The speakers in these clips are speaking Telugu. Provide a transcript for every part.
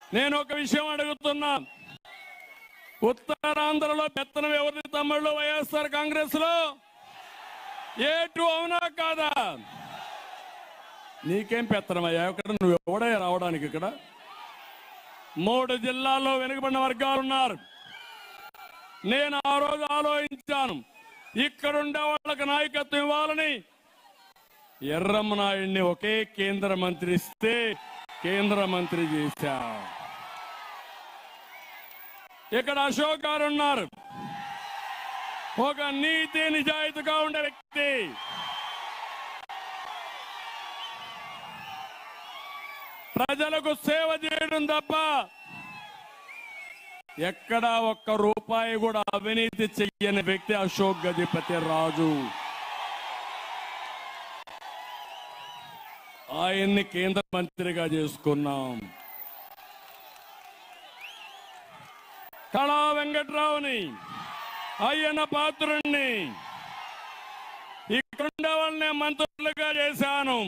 నేను ఒక విషయం అడుగుతున్నా ఉత్తరాంధ్రలో పెత్తనం ఎవరిది తమ్ముళ్ళు వైఎస్ఆర్ కాంగ్రెస్ లో ఏటు అవునా కాదా నీకేం పెత్తనమయ్యా ఇక్కడ నువ్వు ఎవడే రావడానికి ఇక్కడ మూడు జిల్లాల్లో వెనుకబడిన వర్గాలు ఉన్నారు నేను ఆ రోజు ఆలోచించాను ఇక్కడుండే వాళ్ళకి నాయకత్వం ఇవ్వాలని ఎర్రమ్మ నాయుడిని ఒకే కేంద్ర మంత్రి ఇస్తే కేంద్ర మంత్రి చేశా ఇక్కడ అశోక్ గారు ఉన్నారు ఒక నీతి నిజాయితీగా ఉండే వ్యక్తి ప్రజలకు సేవ చేయడం తప్ప ఎక్కడా ఒక్క రూపాయి కూడా అవినీతి చెయ్యని వ్యక్తి అశోక్ గజపతి రాజు ఆయన్ని కేంద్ర మంత్రిగా చేసుకున్నాం కళా వెంకట్రావుని అయ్యన్న పాత్రుణ్ణి ఇక్కడుండే వాళ్ళని మంత్రులుగా చేశాను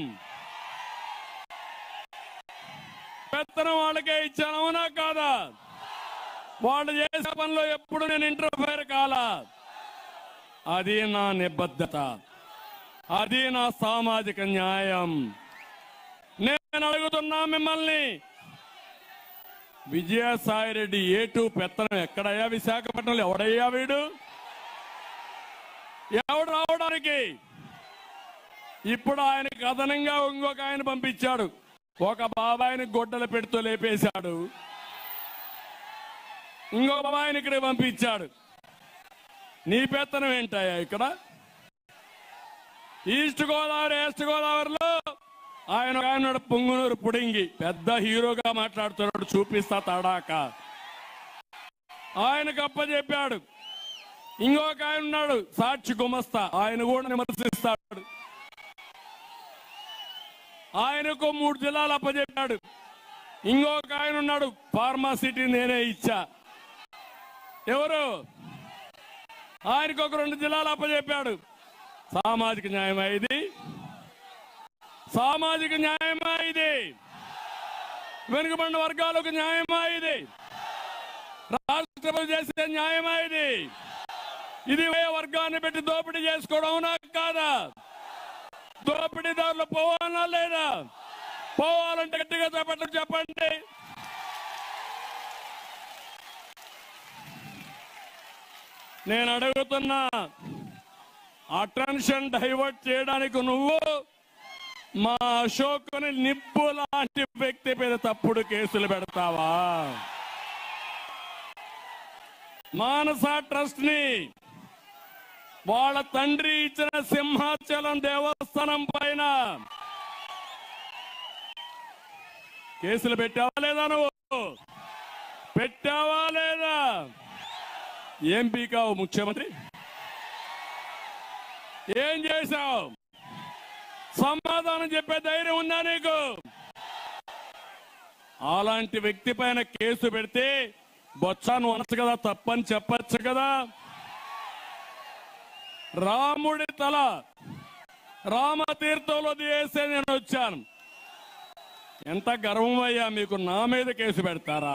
పెత్తనం వాళ్ళకే ఇచ్చాను అవునా కాదా వాళ్ళు చేసే పనిలో ఎప్పుడు నేను ఇంటర్ఫైర్ కాలా అది నా నిబద్ధత అది నా సామాజిక న్యాయం నేను అడుగుతున్నా మిమ్మల్ని విజయసాయి రెడ్డి ఏ టూ పెత్తనం ఎక్కడయ్యా విశాఖపట్నంలో ఎవడయ్యా వీడు ఎవడు రావడానికి ఇప్పుడు ఆయనకి అదనంగా ఇంకొక ఆయన పంపించాడు ఒక బాబాయిని గొడ్డల పెడుతూ లేపేశాడు ఇంకొక బాబాయిని ఇక్కడ పంపించాడు నీ పెత్తనం ఏంటయ్యా ఇక్కడ ఈస్ట్ గోదావరి వెస్ట్ గోదావరిలో ఆయన ఒక ఆయన ఉన్నాడు పొంగునూరు పుడింగి పెద్ద హీరోగా మాట్లాడుతున్నాడు చూపిస్తా తడాక ఆయనకు అప్పచెప్పాడు ఇంకొక ఆయన ఉన్నాడు సాక్షి గుమస్తా ఆయన కూడా విమర్శిస్తాడు ఆయనకు మూడు జిల్లాలు అప్పచెప్పాడు ఇంకొక ఆయన ఉన్నాడు ఫార్మాసిటీ నేనే ఇచ్చా ఎవరు ఆయనకు ఒక రెండు జిల్లాలు అప్పచెప్పాడు సామాజిక న్యాయమా ఇది సామాజిక న్యాయమా ఇది వెనుకబడిన వర్గాలకు న్యాయమా ఇది రాష్ట్రపతి చేసే న్యాయమా ఇది ఇది ఏ వర్గాన్ని పెట్టి దోపిడీ చేసుకోవడం అవునా కాదా దోపిడీదారులు పోవాలా లేదా పోవాలంటే గట్టిగా చెప్పండి చెప్పండి నేను అడుగుతున్నా అటెన్షన్ డైవర్ట్ చేయడానికి నువ్వు మా అశోక్ని నిప్పు లాంటి వ్యక్తి మీద తప్పుడు కేసులు పెడతావా మానస ట్రస్ట్ ని వాళ్ళ తండ్రి ఇచ్చిన సింహాచలం దేవస్థానం పైన కేసులు పెట్టావా లేదా నువ్వు పెట్టావా లేదా ఏం పీకావు ముఖ్యమంత్రి ఏం చేశావు సమాధానం చెప్పే ధైర్యం ఉందా నీకు అలాంటి వ్యక్తి పైన కేసు పెడితే బొచ్చాను అనొచ్చు కదా తప్పని చెప్పచ్చు కదా రాముడి తల రామతీర్థంలో తీసే నేను వచ్చాను ఎంత గర్వం అయ్యా మీకు నా మీద కేసు పెడతారా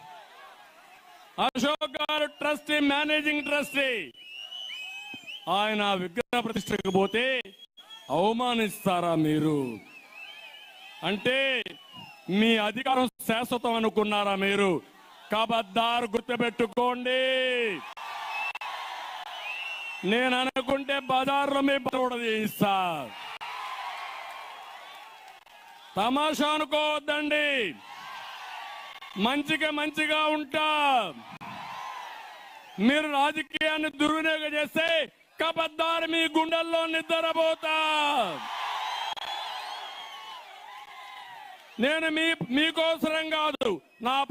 అశోక్ గారు ట్రస్టీ మేనేజింగ్ ట్రస్టీ ఆయన విగ్రహ ప్రతిష్టకు పోతే అవమానిస్తారా మీరు అంటే మీ అధికారం శాశ్వతం అనుకున్నారా మీరు కబద్దారు గుర్తుపెట్టుకోండి నేను అనుకుంటే బజార్లో మీ బరోడ చేయిస్తా తమాషా అనుకోవద్దండి మంచిగా మంచిగా ఉంటా మీరు రాజకీయాన్ని దుర్వినియోగం చేస్తే కబద్దారు మీ గుండెల్లో నిద్రపోతా నేను మీ మీకోసరం కాదు నా